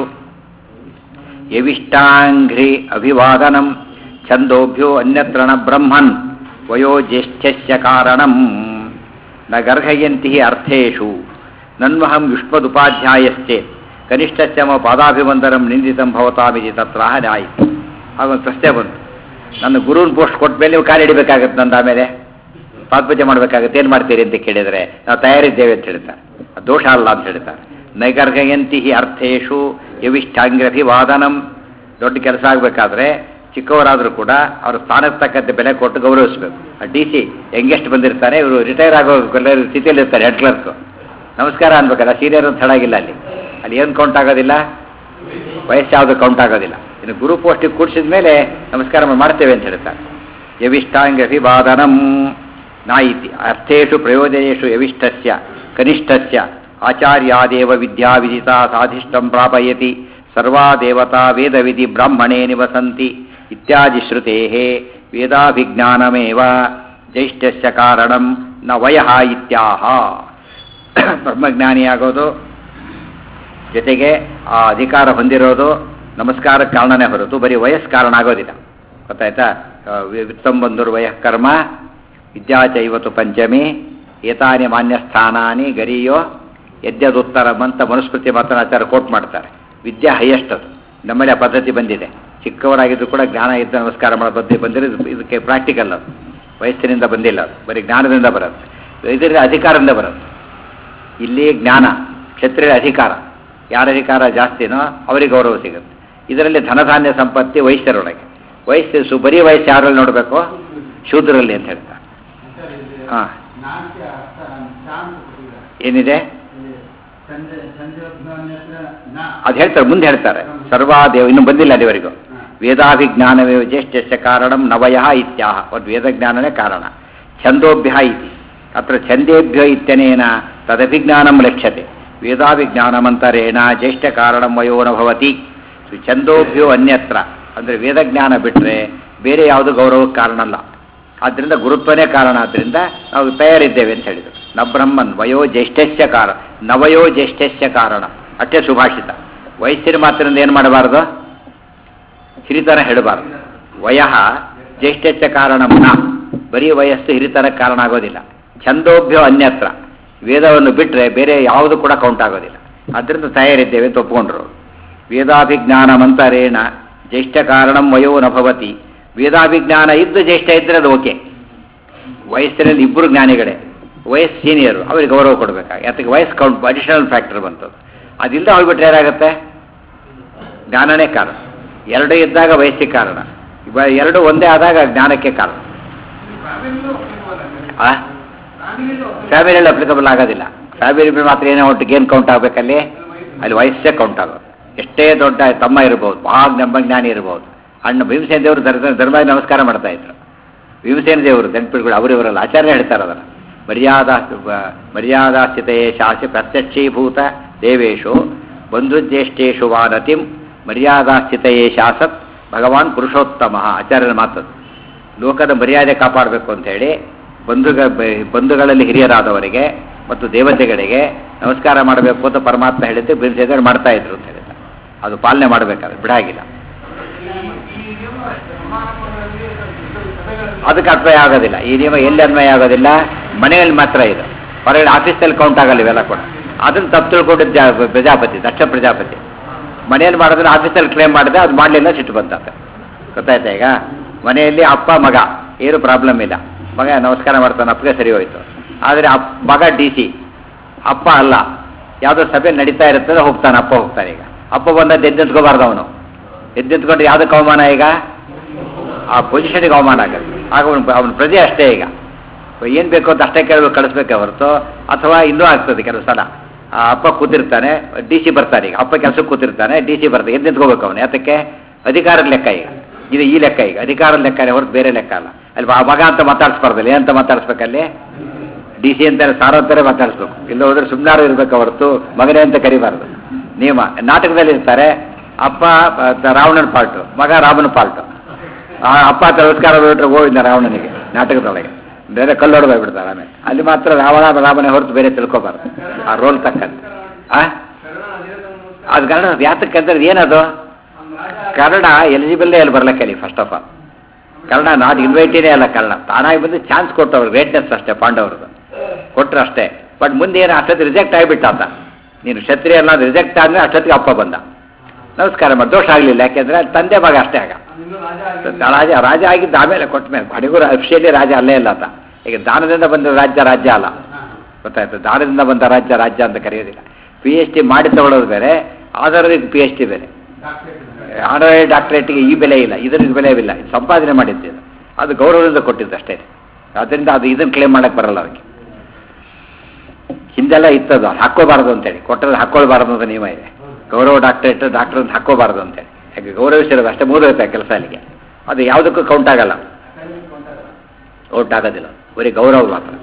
ಯವಿಷ್ಟಾಂಘ್ರಿ ಅಭಿವಾದನಂ ಛಂದೋಭ್ಯೋ ಅನ್ಯತ್ರ ನ ಬ್ರಹ್ಮನ್ ವಯೋಜ್ಯೇಷ್ಠ್ಯಸ್ಯ ಕಾರಣಂ ನ ಗರ್ಹಯಂತಿ ಅರ್ಥೇಶು ನನ್ವಹಂ ಯುಷ್ಮದುಪಾಧ್ಯಾಯಶ್ಚೇತ್ ಕನಿಷ್ಠಶ್ಚ ಮಮ ಪಾದಾಭಿವಂದನಂ ನಿಂದಿತಂ ಭವತಾಮಿತಿ ತತ್ರ ನ್ಯಾಯಿತು ಹಾಗೊಂದು ಪ್ರಶ್ನೆ ಬಂತು ನನ್ನ ಗುರುವಿನ ಪೋಸ್ಟ್ ಕೊಟ್ಟ ಮೇಲೆ ನೀವು ಕಾರ್ಯ ಹಿಡಿಬೇಕಾಗತ್ತೆ ನಂದು ಆಮೇಲೆ ಪಾತ್ಪೂಜೆ ಮಾಡಬೇಕಾಗತ್ತೆ ಏನು ಮಾಡ್ತೀರಿ ಅಂತ ಕೇಳಿದರೆ ನಾವು ತಯಾರಿದ್ದೇವೆ ಅಂತ ಹೇಳ್ತಾರೆ ಅದು ದೋಷ ಅಲ್ಲ ಅಂತ ಹೇಳ್ತಾರೆ ನೈಗರ್ಗಯಂತಿ ಅರ್ಥೇಶು ಯವಿಷ್ಠಾಂಗ್ರಭಿವಾದನಂ ದೊಡ್ಡ ಕೆಲಸ ಆಗಬೇಕಾದ್ರೆ ಚಿಕ್ಕವರಾದರೂ ಕೂಡ ಅವ್ರ ಸ್ಥಾನಕ್ಕೆ ತಕ್ಕಂತೆ ಬೆಲೆ ಕೊಟ್ಟು ಗೌರವಿಸಬೇಕು ಡಿ ಸಿ ಯಂಗೆಸ್ಟ್ ಬಂದಿರ್ತಾರೆ ಇವರು ರಿಟೈರ್ ಆಗೋ ಸ್ಥಿತಿಯಲ್ಲಿ ಇರ್ತಾರೆ ಹೆಡ್ ಕ್ಲರ್ಕ್ ನಮಸ್ಕಾರ ಅನ್ಬೇಕಲ್ಲ ಸೀನಿಯರ್ ಅಂತ ಹೇಳಾಗಿಲ್ಲ ಅಲ್ಲಿ ಅಲ್ಲಿ ಏನು ಕೌಂಟ್ ಆಗೋದಿಲ್ಲ ವಯಸ್ಸು ಯಾವುದು ಕೌಂಟ್ ಆಗೋದಿಲ್ಲ ಇನ್ನು ಗುರು ಪೋಸ್ಟಿಗೆ ಕೂಡಿಸಿದ ಮೇಲೆ ನಮಸ್ಕಾರ ಮಾಡ್ತೇವೆ ಅಂತ ಹೇಳ್ತಾರೆ ಯವಿಷ್ಟಾಂಗಭಿವಾದನಂ ನಾಯಿತಿ ಅರ್ಥೇಶು ಪ್ರಯೋಜನೇಶು ಯವಿಷ್ಠಸ್ಯ ಕನಿಷ್ಠಸ್ಯ ಆಚಾರ್ಯಾದೇವ ವಿದ್ಯಾವಿದಿತ ಸಾಧಿಷ್ಟಂ ಪ್ರಾಪಯತಿ ಸರ್ವಾ ದೇವತಾ ವೇದವಿಧಿ ಬ್ರಾಹ್ಮಣೇ ನಿವಸಂತಿ ಇತ್ಯಾದಿ ಶ್ರುತೆ ವೇದಾಭಿಜ್ಞಾನಮೇವ ಜೈಷ್ಠಸ್ಯ ಕಾರಣಂ ನ ವಯಃ ಇತ್ಯಾಹ ಬ್ರಹ್ಮಜ್ಞಾನಿಯಾಗೋದು ಜೊತೆಗೆ ಆ ಅಧಿಕಾರ ಹೊಂದಿರೋದು ನಮಸ್ಕಾರಕ್ಕೆ ಕಾರಣನೇ ಹೊರತು ಬರೀ ವಯಸ್ಸು ಕಾರಣ ಆಗೋದಿಲ್ಲ ಗೊತ್ತಾಯ್ತಾ ಆ, ವಿ- ವಿತ್ತಂ ಬಂಧುರ್ ವಯಃ ಕರ್ಮ ವಿದ್ಯಾಚೈವತು ಪಂಚಮಿ ಏತಾನಿ ಮಾನ್ಯ ಸ್ಥಾನಾನಿ ಗರಿಯೋ ಯದ್ಯದುತ್ತರಂ ಅಂತ ಮನುಸ್ಮೃತಿ ಮಾತನ್ನ ಆಚಾರ ಕೋಟ್ ಮಾಡ್ತಾರೆ ವಿದ್ಯೆ ಹೈಯೆಸ್ಟ್ ಅದು ನಮ್ಮಲ್ಲಿ ಆ ಪದ್ಧತಿ ಬಂದಿದೆ ಚಿಕ್ಕವರಾಗಿದ್ದು ಕೂಡ ಜ್ಞಾನ ಇದ್ದ ನಮಸ್ಕಾರ ಮಾಡೋ ಪದ್ಧತಿ ಬಂದಿರೋ ಇದು- ಇದಕ್ಕೆ ಪ್ರಾಕ್ಟಿಕಲ್ ಅದು ವಯಸ್ಸಿನಿಂದ ಬಂದಿಲ್ಲ ಅದು ಬರೀ ಜ್ಞಾನದಿಂದ ಬರುತ್ತೆ ಇದರಿಂದ ಅಧಿಕಾರದಿಂದ ಬರುತ್ತೆ ಇಲ್ಲಿ ಜ್ಞಾನ ಕ್ಷತ್ರಿಯ ಅಧಿಕಾರ ಯಾರ ಅಧಿಕಾರ ಜಾಸ್ತಿನೋ ಅವರಿಗೆ ಗೌರವ ಸಿಗುತ್ತೆ ಇದರಲ್ಲಿ ಧನಧಾನ್ಯ ಸಂಪತ್ತಿ ವೈಶ್ಯರೊಳಗೆ ವಯಸ್ಸು ಸು ಬರೀ ವಯಸ್ಸು ಯಾರಲ್ಲಿ ನೋಡಬೇಕು ಶೂದ್ರಲ್ಲಿ ಅಂತ ಹೇಳ್ತಾರೆ ಹಾಂ ನಾಟ್ಯ ಅರ್ಥ ಶಾಂತ ಕೊಟ್ಟಿದ್ದಾರೆ. ಏನಿದೆ ಇಲ್ಲಿ ಸಂಜೆ ಸಂಜೆ ಅನ್ಯತ್ರ ನ ಅದು ಹೇಳ್ತಾರೆ ಮುಂದೆ ಹೇಳ್ತಾರೆ ಸರ್ವಾದೇವ ಇನ್ನು ಬಂದಿಲ್ಲ ಅಲ್ಲಿವರೆಗೂ ವೇದಾಭಿಜ್ಞಾನವೇ ಜ್ಯೇಷ್ಠಸ್ಯ ಕಾರಣಂ ನವಯ ಇತ್ಯಾಹ ಒಂದು ವೇದಜ್ಞಾನನೇ ಕಾರಣ ಛಂದೋಭ್ಯ ಇತಿ ಅತ್ರ ಛಂದೇಭ್ಯ ಇತ್ಯನೇನ ತದಭಿಜ್ಞಾನಂ ಲಕ್ಷ್ಯತೆ ವೇದಾಭಿಜ್ಞಾನಮಂತರೇಣ ಜ್ಯೇಷ್ಠ ಕಾರಣಂ ವಯೋ ನ ಭವತಿ ಸೊ ಛಂದೋಭ್ಯೋ ಅನ್ಯತ್ರ ಅಂದರೆ ವೇದಜ್ಞಾನ ಬಿಟ್ಟರೆ ಬೇರೆ ಯಾವುದು ಗೌರವಕ್ಕೆ ಕಾರಣ ಅಲ್ಲ ಆದ್ದರಿಂದ ಗುರುತ್ವನೇ ಕಾರಣ ಆದ್ದರಿಂದ ನಾವು ತಯಾರಿದ್ದೇವೆ ಅಂತ ಹೇಳಿದರು ನ ಬ್ರಹ್ಮನ್ ವಯೋ ಜ್ಯೇಷ್ಠಸ್ಯ ಕಾರಣ ನವಯೋ ಜ್ಯೇಷ್ಠಸ್ಯ ಕಾರಣ ಅಷ್ಟೇ ಸುಭಾಷಿತ ವಯಸ್ಸಿನ ಮಾತ್ರದಿಂದ ಏನು ಮಾಡಬಾರ್ದು ಹಿರಿತನ ಹೇಳಬಾರ್ದು ವಯಃ ಜ್ಯೇಷ್ಠಸ್ಯ ಕಾರಣ ನ ಬರೀ ವಯಸ್ಸು ಹಿರಿತನಕ್ಕೆ ಕಾರಣ ಆಗೋದಿಲ್ಲ ಛಂದೋಭ್ಯೋ ಅನ್ಯತ್ರ ವೇದವನ್ನು ಬಿಟ್ಟರೆ ಬೇರೆ ಯಾವುದು ಕೂಡ ಕೌಂಟ್ ಆಗೋದಿಲ್ಲ ಅದರಿಂದ ತಯಾರಿದ್ದೇವೆ ಅಂತ ಒಪ್ಕೊಂಡ್ರು ವೇದಾಭಿಜ್ಞಾನ ಮಂತರೇಣ ಜ್ಯೇಷ್ಠ ಕಾರಣಂ ವಯೋ ನ ಭವತಿ ವೇದಾಭಿಜ್ಞಾನ ಇದ್ದು ಜ್ಯೇಷ್ಠ ಇದ್ದರೆ ಅದು ಓಕೆ ವಯಸ್ಸಿನಲ್ಲಿ ಇಬ್ಬರು ಜ್ಞಾನಿಗಳೇ ವಯಸ್ಸು ಸೀನಿಯರು ಅವ್ರಿಗೆ ಗೌರವ ಕೊಡಬೇಕಾಗ ಯಾತಕ್ಕೆ ವಯಸ್ಸು ಕೌಂಟ್ ಅಡಿಷನಲ್ ಫ್ಯಾಕ್ಟರ್ ಬಂತದ್ದು ಅದಿಲ್ಲದೆ ಹೋಗ್ಬಿಟ್ರೆ ಏನಾಗುತ್ತೆ ಜ್ಞಾನನೇ ಕಾರಣ ಎರಡು ಇದ್ದಾಗ ವಯಸ್ಸಿಗೆ ಕಾರಣ ಇವ ಎರಡು ಒಂದೇ ಆದಾಗ ಜ್ಞಾನಕ್ಕೆ ಕಾರಣ ಆ ಫ್ಯಾಮಿಲಿಯಲ್ಲಿ ಅಪ್ಲಿಕಬಲ್ ಆಗೋದಿಲ್ಲ ಫ್ಯಾಮಿಲಿ ಮಾತ್ರ ಏನೋ ಒಟ್ಟಿಗೆ ಏನು ಕೌಂಟ್ ಆಗಬೇಕಲ್ಲಿ ಅಲ್ಲಿ ವಯಸ್ಸೇ ಕೌಂಟ್ ಆಗೋದು ಎಷ್ಟೇ ದೊಡ್ಡ ತಮ್ಮ ಇರ್ಬೋದು ಭಾಳ ಬ್ರಹ್ಮಜ್ಞಾನಿ ಇರ್ಬೋದು ಅಣ್ಣ ಭೀಮಸೇನ ದೇವರು ಧರ್ಮ ಧರ್ಮ ನಮಸ್ಕಾರ ಮಾಡ್ತಾ ಇದ್ರು ಭೀಮಸೇನ ದೇವರು ನೆನ್ಪಿಟ್ಗಳು ಅವರಿವರಲ್ಲ ಆಚಾರ್ಯ ಹೇಳ್ತಾರೆ ಅದನ್ನು ಮರ್ಯಾದಾ ಮರ್ಯಾದಾಸ್ಥಿತೆಯೇ ಶಾಸಿ ಪ್ರತ್ಯಕ್ಷೀಭೂತ ದೇವೇಶು ಬಂಧುಜ್ಯೇಷ್ಠೇಶು ವಾನತಿಂ ಮರ್ಯಾದಾಸ್ಥಿತೆಯೇ ಶಾಸತ್ ಭಗವಾನ್ ಪುರುಷೋತ್ತಮ ಆಚಾರ್ಯನ ಮಾತದು ಲೋಕದ ಮರ್ಯಾದೆ ಕಾಪಾಡಬೇಕು ಅಂತ ಹೇಳಿ ಬಂಧುಗ ಬ- ಬಂಧುಗಳಲ್ಲಿ ಹಿರಿಯರಾದವರಿಗೆ ಮತ್ತು ದೇವತೆಗಳಿಗೆ ನಮಸ್ಕಾರ ಮಾಡಬೇಕು ಅಂತ ಪರಮಾತ್ಮ ಹೇಳಿದ್ದು ಭೀಮಸೇನರು ಮಾಡ್ತಾ ಇದ್ರು ಅಂತ ಹೇಳಿದ ಅದು ಪಾಲನೆ ಮಾಡಬೇಕಾದ್ರೆ ಬಿಡಾಗಿಲ್ಲ ಅದಕ್ಕೆ ಅನ್ವಯ ಆಗೋದಿಲ್ಲ ಈ ನಿಯಮ ಎಲ್ಲಿ ಅನ್ವಯ ಆಗೋದಿಲ್ಲ ಮನೆಯಲ್ಲಿ ಮಾತ್ರ ಇದು ಹೊರಗಡೆ ಆಫೀಸಲ್ಲಿ ಕೌಂಟ್ ಆಗಲ್ಲ ಇವೆಲ್ಲ ಕೂಡ ಅದನ್ನು ತಪ್ಪು ತಿಳ್ಕೊಂಡಿದ್ದ ಜಾ- ಪ್ರಜಾಪತಿ ದಕ್ಷ ಪ್ರಜಾಪತಿ ಮನೆಯಲ್ಲಿ ಮಾಡಿದ್ರೆ ಆಫೀಸಲ್ಲಿ ಕ್ಲೇಮ್ ಮಾಡಿದೆ ಅದು ಮಾಡಲಿಲ್ಲ ಸಿಟ್ಟು ಬಂತ ಗೊತ್ತಾಯ್ತಾ ಈಗ ಮನೆಯಲ್ಲಿ ಅಪ್ಪ ಮಗ ಏನು ಪ್ರಾಬ್ಲಮ್ ಇಲ್ಲ ಮಗ ನಮಸ್ಕಾರ ಮಾಡ್ತಾನೆ ಅಪ್ಪಗೆ ಸರಿ ಹೋಯ್ತು ಆದರೆ ಅಪ್ ಮಗ ಡಿ ಸಿ ಅಪ್ಪ ಅಲ್ಲ ಯಾವುದೋ ಸಭೆ ನಡೀತಾ ಇರ್ತದೆ ಹೋಗ್ತಾನೆ ಅಪ್ಪ ಹೋಗ್ತಾನೆ ಈಗ ಅಪ್ಪ ಬಂದ ಎದ್ದು ನಿಂತ್ಕೋಬಾರ್ದು ಅವನು ಎದ್ದು ನಿಂತ್ಕೊಂಡು ಯಾವುದಕ್ಕೆ ಅವಮಾನ ಈಗ ಆ ಪೊಸಿಷನ್ಗೆ ಅವಮಾನ ಆಗುತ್ತೆ ಆಗ ಅವನು ಅವನ ಪ್ರಜೆ ಅಷ್ಟೇ ಈಗ ಏನು ಬೇಕು ಅಂತ ಅಷ್ಟೇ ಕೇಳಬೇಕು ಕಳಿಸ್ಬೇಕೆ ಹೊರತು ಅಥವಾ ಇನ್ನೂ ಆಗ್ತದೆ ಕೆಲವು ಸಲ ಆ ಅಪ್ಪ ಕೂತಿರ್ತಾನೆ ಡಿ ಸಿ ಬರ್ತಾನೆ ಈಗ ಅಪ್ಪ ಕೆಲಸಕ್ಕೆ ಕೂತಿರ್ತಾನೆ ಡಿ ಸಿ ಬರ್ತಾನೆ ಎದ್ದು ನಿಂತ್ಕೋಬೇಕು ಅವನು ಯಾತಕ್ಕೆ ಅಧಿಕಾರದ ಲೆಕ್ಕ ಈಗ ಇದು ಈ ಲೆಕ್ಕ ಈಗ ಅಧಿಕಾರದ ಲೆಕ್ಕನೇ ಹೊರತು ಬೇರೆ ಲೆಕ್ಕ ಅಲ್ಲ ಅಲ್ಲಿ ಆ ಮಗ ಅಂತ ಮಾತಾಡಿಸ್ಬಾರ್ದಲ್ಲ ಏನಂತ ಮಾತಾಡಿಸ್ಬೇಕಲ್ಲಿ ಡಿ ಸಿ ಅಂತಾರೆ ಸಾರ ಅಂತಾರೆ ಮಾತಾಡಿಸ್ಬೇಕು ಇಲ್ಲ ಹೋದ್ರೆ ಸುಮ್ಮನಾರು ಇರ್ಬೇಕು ಹೊರತು ಮಗನೇ ಅಂತ ಕರಿಬಾರ್ದು ನಿಯಮ ನಾಟಕದಲ್ಲಿ ಇರ್ತಾರೆ ಅಪ್ಪ ಆ, ರಾವಣನ ಪಾಲ್ಟು ಮಗ ರಾಮನ ಪಾಲ್ಟು ಆ ಅಪ್ಪ ನಮಸ್ಕಾರ ಬಿಟ್ರೆ ಗೋವಿಂದ ರಾವಣನಿಗೆ ನಾಟಕದೊಳಗೆ ಬೇರೆ ಕಲ್ಲು ಹೊಡೆದು ಬಿಡ್ತಾರೆ ಆಮೇಲೆ ಅಲ್ಲಿ ಮಾತ್ರ ರಾವಣ ರಾಮನೇ ಹೊರತು ಬೇರೆ ತಿಳ್ಕೊಬಾರ್ದು ಆ ರೋಲ್ ತಕ್ಕಂತೆ ಆ ಅದು ಕನ್ನಡ ಯಾತಕ್ಕೆ ಅಂದ್ರೆ ಏನದು ಕನ್ನಡ ಎಲಿಜಿಬಲ್ಲೇ ಅಲ್ಲಿ ಬರ್ಲಿಕ್ಕೆ first of all Kannada not ಇನ್ವೈಟೇನೇ ಅಲ್ಲ ಕನ್ನಡ ತಾನಾಗಿ ಬಂದು ಚಾನ್ಸ್ ಕೊಟ್ಟವ್ರು ಗ್ರೇಟ್ನೆಸ್ ಅಷ್ಟೇ ಪಾಂಡವ್ರದ್ದು ಕೊಟ್ರು ಅಷ್ಟೇ ಬಟ್ ಮುಂದೆ ಏನು ಅಷ್ಟೊತ್ತಿಗೆ ರಿಜೆಕ್ಟ್ ಆಗಿಬಿಟ್ಟ ಆತ ನೀನು ಕ್ಷತ್ರಿಯ ಅಲ್ಲ ರಿಜೆಕ್ಟ್ ಆದ್ಮೇಲೆ ಅಷ್ಟೊತ್ತಿಗೆ ಅಪ್ಪ ಬಂದ ನಮಸ್ಕಾರ ಮಾಡಿ ದೋಷ ಆಗಲಿಲ್ಲ ಯಾಕೆಂದ್ರೆ ತಂದೆ ಮಗ ಅಷ್ಟೇ ಆಗ ರಾಜ ರಾಜ ಆಗಿದ್ದ ಆಮೇಲೆ ಕೊಟ್ಟ ಮೇಲೆ ಕೊನೆಗೂ ಅಫಿಷಿಯಲಿ ರಾಜ ಅಲ್ಲೇ ಇಲ್ಲ ಆತ ಈಗ ದಾನದಿಂದ ಬಂದ ರಾಜ್ಯ ರಾಜ್ಯ ಅಲ್ಲ ಗೊತ್ತಾಯ್ತು ದಾನದಿಂದ ಬಂದ ರಾಜ್ಯ ರಾಜ್ಯ ಅಂತ ಕರೆಯೋದಿಲ್ಲ ಪಿ ಎಚ್ ಡಿ ಮಾಡಿ ತಗೊಳ್ಳೋದು ಬೇರೆ ಆಧಾರದ ಪಿ ಎಚ್ ಡಿ ಬೇರೆ ಆನರರಿ ಡಾಕ್ಟರೇಟ್ಗೆ ಈ ಬೆಲೆ ಇಲ್ಲ ಇದರಿಗೆ ಬೆಲೆ ಇಲ್ಲ ಇದು ಸಂಪಾದನೆ ಮಾಡಿದ್ದು ಇದು. ಅದು ಗೌರವದಿಂದ ಕೊಟ್ಟಿದ್ದು ಅಷ್ಟೇ ಅದರಿಂದ ಅದು ಇದನ್ನು ಕ್ಲೇಮ್ ಮಾಡಕ್ಕೆ ಬರಲ್ಲ ಅದಕ್ಕೆ ಹಿಂದೆಲ್ಲ ಇತ್ತದು ಅದು ಹಾಕ್ಕೋಬಾರ್ದು ಅಂತೇಳಿ ಕೊಟ್ಟರೆ ಹಾಕ್ಕೊಳ್ಬಾರ್ದು ಅಂತ ನಿಯಮ ಇದೆ ಗೌರವ ಡಾಕ್ಟರೇಟ್ ಡಾಕ್ಟರ್ ಅಂತ ಹಾಕ್ಕೋಬಾರ್ದು ಅಂತೇಳಿ ಯಾಕೆ ಗೌರವಿಸಿರೋದು ಅಷ್ಟೇ ಮುಗಿದೋಗುತ್ತೆ ಕೆಲಸ ಅಲ್ಲಿಗೆ ಅದು ಯಾವುದಕ್ಕೂ ಕೌಂಟ್ ಆಗಲ್ಲ ಕೌಂಟ್ ಆಗೋದಿಲ್ಲ ಬರೀ ಗೌರವ ಮಾತ್ರ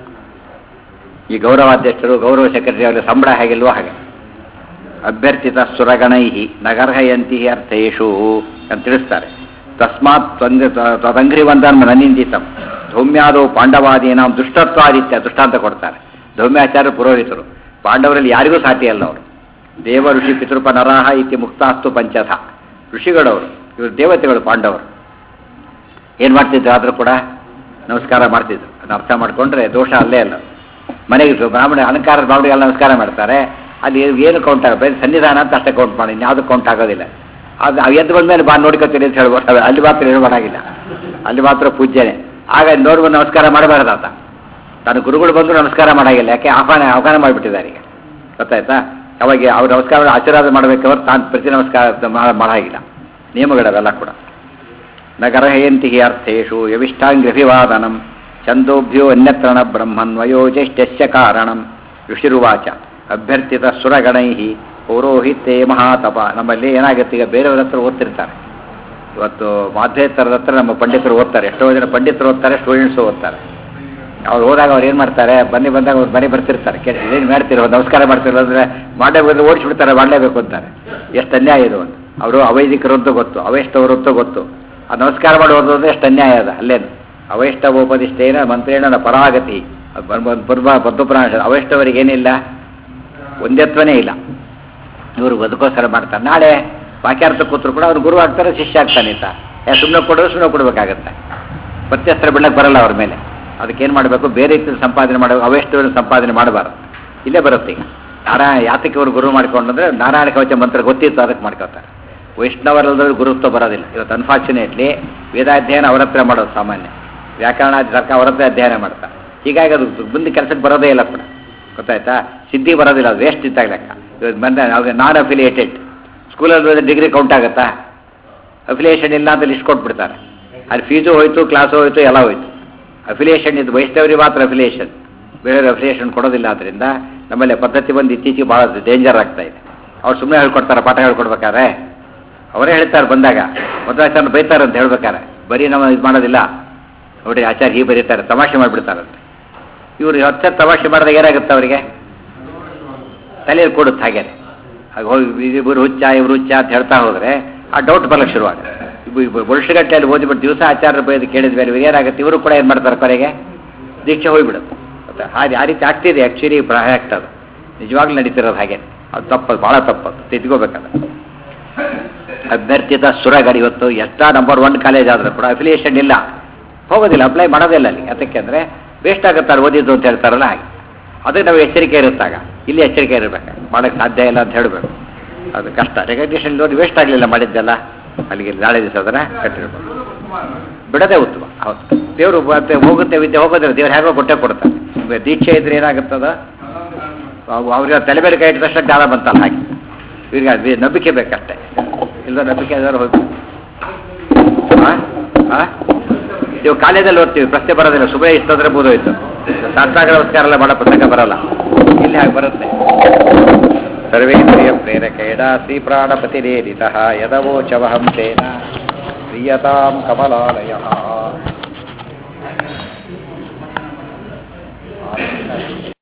ಈ ಗೌರವಾಧ್ಯಕ್ಷರು ಗೌರವ ಸೆಕ್ರೆಟರಿ ಅವರ ಸಂಬಳ ಹೇಗಿಲ್ವೋ ಹಾಗೆ ಅಭ್ಯರ್ಥಿತ ಸುರಗಣೈ ನಗರ್ಹಯಂತಿ ಅರ್ಥೇಶು ಅಂತ ತಿಳಿಸ್ತಾರೆ ತಸ್ಮಾತ್ ತ್ವಂದ ತದಂಗ್ರಿ ವಂದನ್ ನನಿಂದಿತಂ ಧೌಮ್ಯಾದೋ ಪಾಂಡವಾದೀನಾಂ ದುಷ್ಟತ್ವಾದಿತ್ಯ ದೃಷ್ಟಾಂತ ಕೊಡ್ತಾರೆ ಧೌಮ್ಯಾಚಾರ್ಯ ಪುರೋಹಿತರು ಪಾಂಡವರಲ್ಲಿ ಯಾರಿಗೂ ಸಾಟಿ ಅಲ್ಲ ಅವರು ದೇವ ಋಷಿ ಪಿತೃಪ ನರಾಹ ಇತಿ ಮುಕ್ತಾಸ್ತು ಪಂಚಥ ಋಷಿಗಳವರು ಇವರು ದೇವತೆಗಳು ಪಾಂಡವರು ಏನು ಮಾಡ್ತಿದ್ರು ಆದರೂ ಕೂಡ ನಮಸ್ಕಾರ ಮಾಡ್ತಿದ್ರು ಅದನ್ನ ಅರ್ಥ ಮಾಡ್ಕೊಂಡ್ರೆ ದೋಷ ಅಲ್ಲೇ ಅಲ್ಲ ಮನೆಗೆ ಬ್ರಾಹ್ಮಣ ಅಲಂಕಾರ ಬ್ರಾಹ್ಮಣಿಗೆಲ್ಲ ನಮಸ್ಕಾರ ಮಾಡ್ತಾರೆ ಅಲ್ಲಿ ಏನು ಕೌಂಟ್ ಆಗ ಬರೀ ಸನ್ನಿಧಾನ ಅಂತ ಅಷ್ಟೇ ಕೌಂಟ್ ಮಾಡಿ ಇನ್ಯಾವುದು ಕೌಂಟ್ ಆಗೋದಿಲ್ಲ ಅದು ಅವು ಎದ್ದು ಬಂದ್ಮೇಲೆ ಬಾ ನೋಡ್ಕೊತೀನಿ ಅಂತ ಹೇಳ್ಬೋದು ಅಲ್ಲಿ ಮಾತ್ರ ಏನು ಮಾಡಾಗಿಲ್ಲ ಅಲ್ಲಿ ಮಾತ್ರ ಪೂಜ್ಯನೇ ಆಗ ನೋಡ್ಬಂದು ನಮಸ್ಕಾರ ಮಾಡಬಾರ್ದು ಆತ ತನ್ನ ಗುರುಗಳು ಬಂದು ನಮಸ್ಕಾರ ಮಾಡಾಗಿಲ್ಲ ಯಾಕೆ ಆಹ್ವಾನ ಆಹ್ವಾನ ಮಾಡಿಬಿಟ್ಟಿದ್ದಾರೆ ಈಗ ಗೊತ್ತಾಯ್ತಾ ಅವಾಗ ಅವ್ರು ನಮಸ್ಕಾರ ಆಶೀರ್ವಾದ ಮಾಡಬೇಕಾದ್ರೆ ತಾನು ಪ್ರತಿ ನಮಸ್ಕಾರ ಮಾಡ- ಮಾಡಾಗಿಲ್ಲ ನಿಯಮಗಳವೆಲ್ಲ ಕೂಡ ನಗರಹಯಂತಿ ಅರ್ಥೇಶು ಯವಿಷ್ಟಾಂಗ್ರಭಿವಾದನಂ ಛಂದೋಭ್ಯೋ ಅನ್ಯತ್ರಣ ಬ್ರಹ್ಮನ್ವಯೋಜೆಷ್ಟಸ್ಯ ಕಾರಣಂ ಋಷಿರುವಾಚ ಅಭ್ಯರ್ಥಿತ ಸುರಗಣೈ ಪೌರೋಹಿತೇ ಮಹಾತಪ ನಮ್ಮಲ್ಲಿ ಏನಾಗುತ್ತೆ ಈಗ ಬೇರೆಯವ್ರ ಹತ್ರ ಓದ್ತಿರ್ತಾರೆ ಇವತ್ತು ಮಾಧ್ವೇತರದ ಹತ್ರ ನಮ್ಮ ಪಂಡಿತರು ಓದ್ತಾರೆ ಎಷ್ಟೋ ಜನ ಪಂಡಿತರು ಓದ್ತಾರೆ ಸ್ಟೂಡೆಂಟ್ಸು ಓದ್ತಾರೆ ಅವ್ರು ಹೋದಾಗ ಅವ್ರು ಏನು ಮಾಡ್ತಾರೆ ಬನ್ನಿ ಬಂದಾಗ ಅವ್ರು ಮನೆ ಬರ್ತಿರ್ತಾರೆ ಕೇಳಿ ಏನು ಮಾಡ್ತಿರೋ ನಮಸ್ಕಾರ ಮಾಡ್ತಿರೋ ಅಂದರೆ ಮಾಡೇ ಬಂದ್ರೆ ಓಡಿಸ್ಬಿಡ್ತಾರೆ ಮಾಡಲೇಬೇಕು ಅಂತಾರೆ ಎಷ್ಟು ಅನ್ಯಾಯ ಇದು ಅಂತ ಅವರು ಅವೈದಿಕರು ಅಂತ ಗೊತ್ತು ಅವೈಷ್ಟವರು ಅಂತ ಗೊತ್ತು ಆ ನಮಸ್ಕಾರ ಮಾಡೋದು ಅಂದರೆ ಎಷ್ಟು ಅನ್ಯಾಯ ಅದ ಅಲ್ಲೇನು ಅವೈಷ್ಟವೋಪದಿಷ್ಟೇನ ಮಂತ್ರೇಣ ನ ಪರಾಗತಿ ಪುರ್ಬ ಪದ್ಮಪುರಾಣ ಅವೈಷ್ಟವರಿಗೆ ಏನಿಲ್ಲ ಒಂದತ್ವನೇ ಇಲ್ಲ ಇವರು ಬದುಕೋಸ್ಕರ ಮಾಡ್ತಾರೆ ನಾಳೆ ವಾಕ್ಯಾರ್ಥ ಕೂತ್ರು ಕೂಡ ಅವ್ರು ಗುರು ಆಗ್ತಾರೆ ಶಿಷ್ಯ ಆಗ್ತಾನೆ ಅಂತ ಯಾ ಸುಮ್ಮನೆ ಕೊಡೋದು ಸುಮ್ಮನೆ ಕೊಡಬೇಕಾಗತ್ತೆ ಪ್ರತ್ಯಸ್ತ್ರ ಬಿಡಕ್ಕೆ ಬರಲ್ಲ ಅವ್ರ ಮೇಲೆ ಅದಕ್ಕೇನು ಮಾಡಬೇಕು ಬೇರೆ ರೀತಿಯಲ್ಲಿ ಸಂಪಾದನೆ ಮಾಡಬೇಕು ಅವೆಷ್ಟು ಸಂಪಾದನೆ ಮಾಡಬಾರ್ದು ಇಲ್ಲೇ ಬರುತ್ತೆ ಈಗ ನಾರಾಯಣ ಯಾತಕ್ಕೆ ಇವರು ಗುರು ಮಾಡ್ಕೊಂಡ್ರೆ ನಾರಾಯಣ ಕವಚ ಮಂತ್ರ ಗೊತ್ತಿತ್ತು ಅದಕ್ಕೆ ಮಾಡ್ಕೊತಾರೆ ವೈಷ್ಣವರಲ್ಲದ್ರೆ ಗುರುತ್ವ ಬರೋದಿಲ್ಲ ಇವತ್ತು ಅನ್ಫಾರ್ಚುನೇಟ್ಲಿ ವೇದಾಧ್ಯಯನ ಅವರ ಹತ್ರ ಮಾಡೋದು ಸಾಮಾನ್ಯ ವ್ಯಾಕರಣ ಸರ್ಕಾರ ಅವರ ಹತ್ರ ಅಧ್ಯಯನ ಮಾಡ್ತಾರೆ ಹೀಗಾಗಿ ಅದು ಮುಂದೆ ಕೆಲಸಕ್ಕೆ ಬರೋದೇ ಇಲ್ಲ ಕೂಡ ಗೊತ್ತಾಯ್ತಾ ಸಿದ್ಧಿ ಬರೋದಿಲ್ಲ ಅದು ವೇಸ್ಟ್ ಇದ್ದಾಗ ಲೆಕ್ಕ ಇವತ್ತು ಬಂದ ಅವ್ರಿಗೆ ನಾನ್ ಅಫಿಲಿಯೇಟೆಡ್ ಸ್ಕೂಲಲ್ಲಿ ಡಿಗ್ರಿ ಕೌಂಟ್ ಆಗುತ್ತಾ ಅಫಿಲಿಯೇಷನ್ ಇಲ್ಲ ಅಂತ ಲಿಸ್ಟ್ ಕೊಟ್ಬಿಡ್ತಾರೆ ಅಲ್ಲಿ ಫೀಸು ಹೋಯ್ತು ಕ್ಲಾಸು ಹೋಯ್ತು ಎಲ್ಲ ಹೋಯ್ತು ಅಫಿಲಿಯೇಷನ್ ಇದು ವೈಷ್ಣವರಿಗೆ ಮಾತ್ರ ಅಫಿಲಿಯೇಷನ್ ಬೇರೆ ಅಫಿಲಿಯೇಷನ್ ಕೊಡೋದಿಲ್ಲ ಆದ್ದರಿಂದ ನಮ್ಮಲ್ಲಿ ಪದ್ಧತಿ ಬಂದು ಇತ್ತೀಚೆಗೆ ಭಾಳ ಡೇಂಜರ್ ಆಗ್ತಾ ಇದೆ ಅವ್ರು ಸುಮ್ಮನೆ ಹೇಳ್ಕೊಡ್ತಾರೆ ಪಾಠ ಹೇಳ್ಕೊಡ್ಬೇಕಾದ್ರೆ ಅವರೇ ಹೇಳ್ತಾರೆ ಬಂದಾಗ ಮಧ್ವಾಚಾರ್ಯ ಬೈತಾರೆ ಅಂತ ಹೇಳ್ಬೇಕಾರೆ ಬರೀ ನಾವು ಇದು ಮಾಡೋದಿಲ್ಲ ನೋಡಿ ಆಚಾರ್ಯ ಹೀಗೆ ಬರೀತಾರೆ ತಮಾಷೆ ಮಾಡಿಬಿಡ್ತಾರಂತೆ ಇವರು ಹತ್ತು ತಮಾಷೆ ಮಾಡಿದಾಗ ಏನಾಗುತ್ತೆ ಅವರಿಗೆ ತಲೆಯಲ್ಲಿ ಕೊಡುತ್ತೆ ಹಾಗೇನೆ ಹಾಗೆ ಹೋಗಿ ಇವರು ಹುಚ್ಚ ಇವರು ಹುಚ್ಚ ಅಂತ ಹೇಳ್ತಾ ಹೋದರೆ ಆ ಡೌಟ್ ಬರಲಿಕ್ಕೆ ಶುರುವಾಗುತ್ತೆ ವರ್ಷಗಟ್ಟಲೆಯಲ್ಲಿ ಓದಿಬಿಟ್ಟು ದಿವಸ ಆಚಾರ್ಯ ಬೈದು ಕೇಳಿದ ಮೇಲೆ ಇವ್ರು ಏನಾಗುತ್ತೆ ಇವರು ಕೂಡ ಏನು ಮಾಡ್ತಾರೆ ಕೊನೆಗೆ ದೀಕ್ಷೆ ಹೋಗ್ಬಿಡುತ್ತೆ ಮತ್ತೆ ಹಾಗೆ ಆ ರೀತಿ ಆಗ್ತಿದೆ ಆ್ಯಕ್ಚುಲಿ ಪ್ರಾಯ ಆಗ್ತದೆ ನಿಜವಾಗ್ಲೂ ನಡೀತಿರೋದು ಹಾಗೆ ಅದು ತಪ್ಪದು ಭಾಳ ತಪ್ಪದು ತಿದ್ಕೋಬೇಕಲ್ಲ ಅಭ್ಯರ್ಥಿತ ಸುರಗಡಿ ಇವತ್ತು ಎಷ್ಟ ನಂಬರ್ ಒನ್ ಕಾಲೇಜ್ ಆದರೂ ಕೂಡ ಅಫಿಲಿಯೇಷನ್ ಇಲ್ಲ ಹೋಗೋದಿಲ್ಲ ಅಪ್ಲೈ ಮಾಡೋದಿಲ್ಲ ಅಲ್ಲಿ ಯಾತಕ್ಕೆ ಅಂದರೆ ವೇಸ್ಟ್ ಆಗುತ್ತೆ ಅವ್ರು ಓದಿದ್ದು ಅಂತ ಹೇಳ್ತಾರಲ್ಲ ಹಾಗೆ ಅದಕ್ಕೆ ನಾವು ಎಚ್ಚರಿಕೆ ಇರುತ್ತಾಗ ಇಲ್ಲಿ ಎಚ್ಚರಿಕೆ ಇರಬೇಕು ಮಾಡೋಕ್ಕೆ ಸಾಧ್ಯ ಇಲ್ಲ ಅಂತ ಹೇಳಬೇಕು ಅದು ಕಷ್ಟ ರೆಕಗ್ನಿಷನ್ ನೋಡಿ ವೇಸ್ಟ್ ಆಗಲಿಲ್ಲ ಮಾಡಿದ್ದೆಲ್ಲ ಅಲ್ಲಿಗೆ ನಾಳೆ ದಿವಸ ಅದನ್ನು ಕಟ್ಟಿರ್ಬೇಕು ಬಿಡೋದೇ ಉತ್ತಮ ಹೌದು ದೇವರು ಮತ್ತೆ ಹೋಗುತ್ತೆ ವಿದ್ಯೆ ಹೋಗೋದಿಲ್ಲ ದೇವ್ರು ಹೇಗೋ ಕೊಟ್ಟೆ ಕೊಡ್ತಾರೆ ದೀಕ್ಷೆ ಇದ್ರೆ ಏನಾಗುತ್ತದ ಅವ್- ಅವ್ರಿಗೆ ತಲೆ ಮೇಲೆ ಕೈ ಇಟ್ಟ ತಕ್ಷಣ ಜ್ಞಾನ ಬಂತಲ್ಲ ಹಾಗೆ ಇವ್ರಿಗೆ ಅದು ನಂಬಿಕೆ ಬೇಕಷ್ಟೇ ಇಲ್ಲ ನಂಬಿಕೆ ಆದ್ರೆ ಹೋಗಿ ನೀವು ಕಾಲೇಜಲ್ಲಿ ಓದ್ತೀವಿ ಪ್ರಶ್ನೆ ಬರೋದಿಲ್ಲ ಸುಮ್ಮನೆ ಇಷ್ಟಂದ್ರೆ ಬೋಧೋಯ್ತು ಶಾಸ್ತ್ರಾಗ ನಮಸ್ಕಾರ ಎಲ್ಲ ಮಾಡೋ ಪುಸ್ತಕ ಬರಲ್ಲ ಇಲ್ಲಿ ಹಾಗೆ ಬರುತ್ತೆ ಸರ್ವೇಂದ್ರಿಯ ಪ್ರೇರಕೇಣ ಶ್ರೀ ಪ್ರಾಣಪತಿರೇರಿತ ಯದವೋಚವಹಂ ತೇನ ಪ್ರಿಯತಾಂ ಕಮಲಾಲಯ